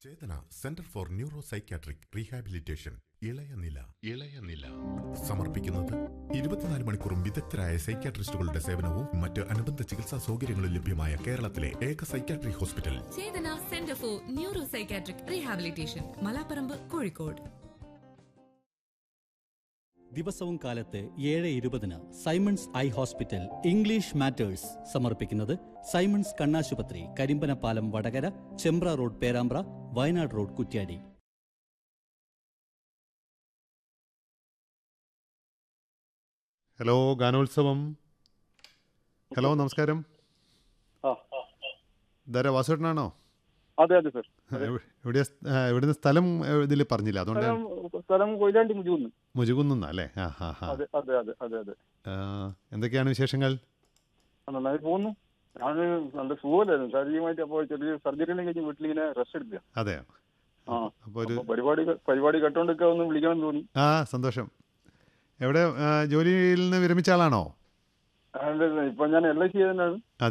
Chetana centre for neuro psychiatric rehabilitation ഇളയ നില ഇളയ നില സമർപ്പിക്കുന്നത് ഇരുപത്തിനാല് മണിക്കൂറും വിദഗ്ധരായ സൈക്യാട്രിസ്റ്റുകളുടെ സേവനവും മറ്റ് അനുബന്ധ ചികിത്സാ സൗകര്യങ്ങളും ലഭ്യമായ കേരളത്തിലെ ഏക psychiatric hospital Chetana centre for neuro psychiatric rehabilitation Malaparamba Kozhikode ദിവസവും കാലത്ത് ഏഴ് ഇരുപതിന് Simons eye hospital English matters സമർപ്പിക്കുന്നത് സൈമൺസ് കണ്ണാശുപത്രി Karimbanapalam Vadakara Chembra road Perambra Wayanad road Kuttiadi hello ഗാനോത്സവം ഹലോ നമസ്കാരം ആ ധാരാ വാസുവേട്ടനാണോ അതെ അതെ സർ എവിടെയാ എവിടുന്ന് സ്ഥലം ഇതിൽ പറഞ്ഞില്ല അതുകൊണ്ട് സ്ഥലം സ്ഥലം കൊയിലാണ്ടി മുജുന്ന് മുജുകുന്ന അല്ലേ ആ ഹാ ഹാ അതെ അതെ അതെ അതെ അതെ ആ, എന്തൊക്കെയാണ് വിശേഷങ്ങൾ ആ, നന്നായി പോകുന്നു ഞാൻ നല്ല സുഖമല്ലായിരുന്നു ശാരീരികമായിട്ട് അപ്പോൾ ചെറിയ സർജറി എല്ലാം കഴിഞ്ഞ് വീട്ടിലിങ്ങനെ റെസ്റ്റ് എടുക്കുക അതെയോ ആ അപ്പോൾ ഒരു അപ്പൊ പരിപാടി പരിപാടി കേട്ടോണ്ടൊക്കെ ഒന്ന് വിളിക്കണം തോന്നി ആ സന്തോഷം എവിടെ ആ, ജോലിയിൽ നിന്ന് വിരമിച്ച ആളാണോ അതുകൊണ്ട് ഇപ്പൊ ഞാൻ എൽ ഐ സി തന്നെയാണ്